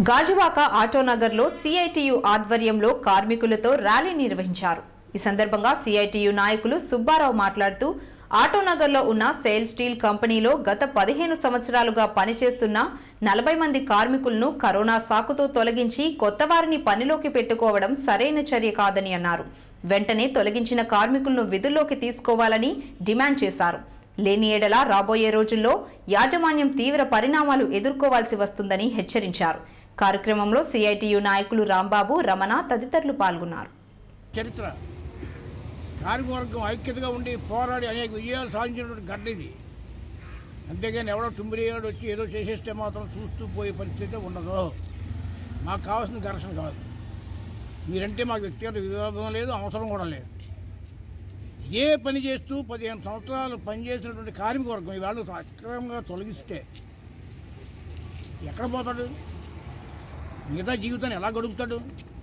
Gajuwaka ఆటోనగర్లో CITU ఆధ్వర్యంలో కార్మికులతో rally నిర్వహించారు ఈ సందర్భంగా సిఐటియు నాయకులు సుబ్బారావు మాట్లాడుతూ ఆటోనగర్లో ఉన్న సేల్ స్టీల్ కంపెనీలో గత పదిహేను సంవత్సరాలుగా పనిచేస్తున్న నలభై మంది కార్మికులను కరోనా సాకుతో తొలగించి కొత్త వారిని పనిలోకి పెట్టుకోవడం సరైన చర్య కాదని అన్నారు వెంటనే తొలగించిన కార్మికులను విధుల్లోకి తీసుకోవాలని డిమాండ్ చేశారు లేని ఎడల రాబోయే రోజుల్లో యాజమాన్యం తీవ్ర పరిణామాలు ఎదుర్కోవాల్సి వస్తుందని హెచ్చరించారు కార్యక్రమంలో సిఐటియు నాయకులు రాంబాబు రమణ తదితరులు పాల్గొన్నారు చరిత్ర కార్మికవర్గం ఐక్యతగా ఉండి పోరాడి అనేక విజయాలు సాధించినటువంటి గడ్డ ఇది అంతేగాని ఎవడో టుమ్మిరియాడు వచ్చి ఏదో చేసేస్తే మాత్రం చూస్తూ పోయే పరిస్థితి ఉండదు మాకు కావాల్సిన ఘర్షణ కాదు మీరంటే మాకు వ్యక్తిగత వివాదం లేదు అవసరం కూడా లేదు ఏ పని చేస్తూ పదిహేను సంవత్సరాలు పనిచేసినటువంటి కార్మిక వర్గం ఈవేళ అక్రమంగా తొలగిస్తే ఎక్కడ పోతాడు మిగతా జీవితాన్ని ఎలా గడుపుతాడు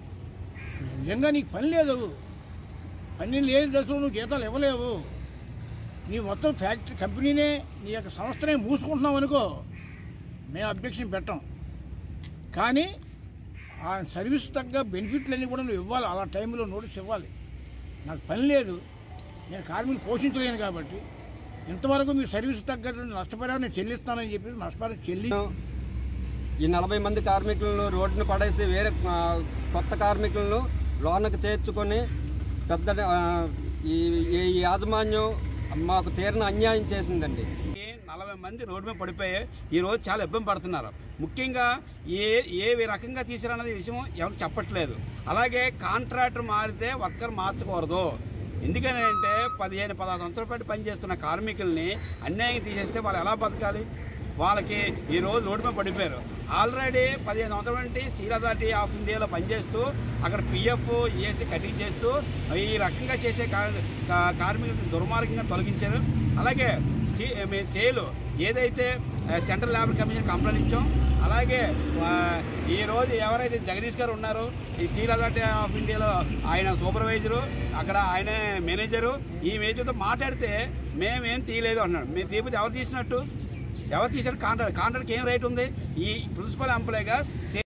నిజంగా నీకు పని లేదు పని లేని దశలో నువ్వు జీతాలు ఇవ్వలేవు నీ మొత్తం ఫ్యాక్టరీ కంపెనీనే నీ యొక్క సంస్థనే మూసుకుంటున్నావు అనుకో మేము అబ్జెక్షన్ పెట్టాం కానీ ఆ సర్వీస్ తగ్గ బెనిఫిట్లన్నీ కూడా నువ్వు ఇవ్వాలి అలా టైంలో నోటీస్ ఇవ్వాలి నాకు పని లేదు నేను కార్మికులు పోషించలేను కాబట్టి ఇంతవరకు మీ సర్వీస్ తగ్గటువంటి నష్టపరిహారం నేను చెల్లిస్తానని చెప్పి నష్టపరిహారం చెల్లి ఈ నలభై మంది కార్మికులను రోడ్డును పడేసి వేరే ఆ, కొత్త కార్మికులను లోనకు చేర్చుకొని పెద్ద ఆ, ఈ ఈ యాజమాన్యం మాకు తీరిన అన్యాయం చేసిందండి ఈ నలభై మంది రోడ్డు మీద పడిపోయి ఈ రోజు చాలా ఇబ్బంది పడుతున్నారు ముఖ్యంగా ఏ ఏ రకంగా తీసిరన్నది విషయం ఎవరికి చెప్పట్లేదు అలాగే కాంట్రాక్టర్ మారితే వర్కర్ మార్చకూడదు ఎందుకని అంటే పదిహేను పదహారు సంవత్సరాల పాటు పనిచేస్తున్న కార్మికుల్ని అన్యాయం తీసేస్తే వాళ్ళు ఎలా బతకాలి వాళ్ళకి ఈ రోజు రోడ్డు మీద పడిపోయారు ఆల్రెడీ పదిహేను సంవత్సరాల నుండి స్టీల్ అథారిటీ ఆఫ్ ఇండియాలో పనిచేస్తూ అక్కడ పిఎఫ్ ఈఎస్సీ కటింగ్ చేస్తూ ఈ రకంగా చేసే కా- కా- కార్మికులను దుర్మార్గంగా తొలగించారు అలాగే స్టీ మీ సేలు ఏదైతే ఆ, సెంట్రల్ లేబర్ కమిషన్ కంప్లైంట్ ఇచ్చాం అలాగే ఆ, ఈ రోజు ఎవరైతే జగదీష్ గారు ఉన్నారో ఈ స్టీల్ అథారిటీ ఆఫ్ ఇండియాలో ఆయన సూపర్వైజరు అక్కడ ఆయన మేనేజరు ఈ మేనేజర్తో మాట్లాడితే మేమేం తీయలేదు అన్నాడు మేము తీయకపోతే ఎవరు తీసినట్టు ఎవరు తీసారు కాంట్రాక్ట్ కాంట్రాక్ట్కి ఏం రేట్ ఉంది ఈ ప్రిన్సిపల్ ఎంప్లాయ్గా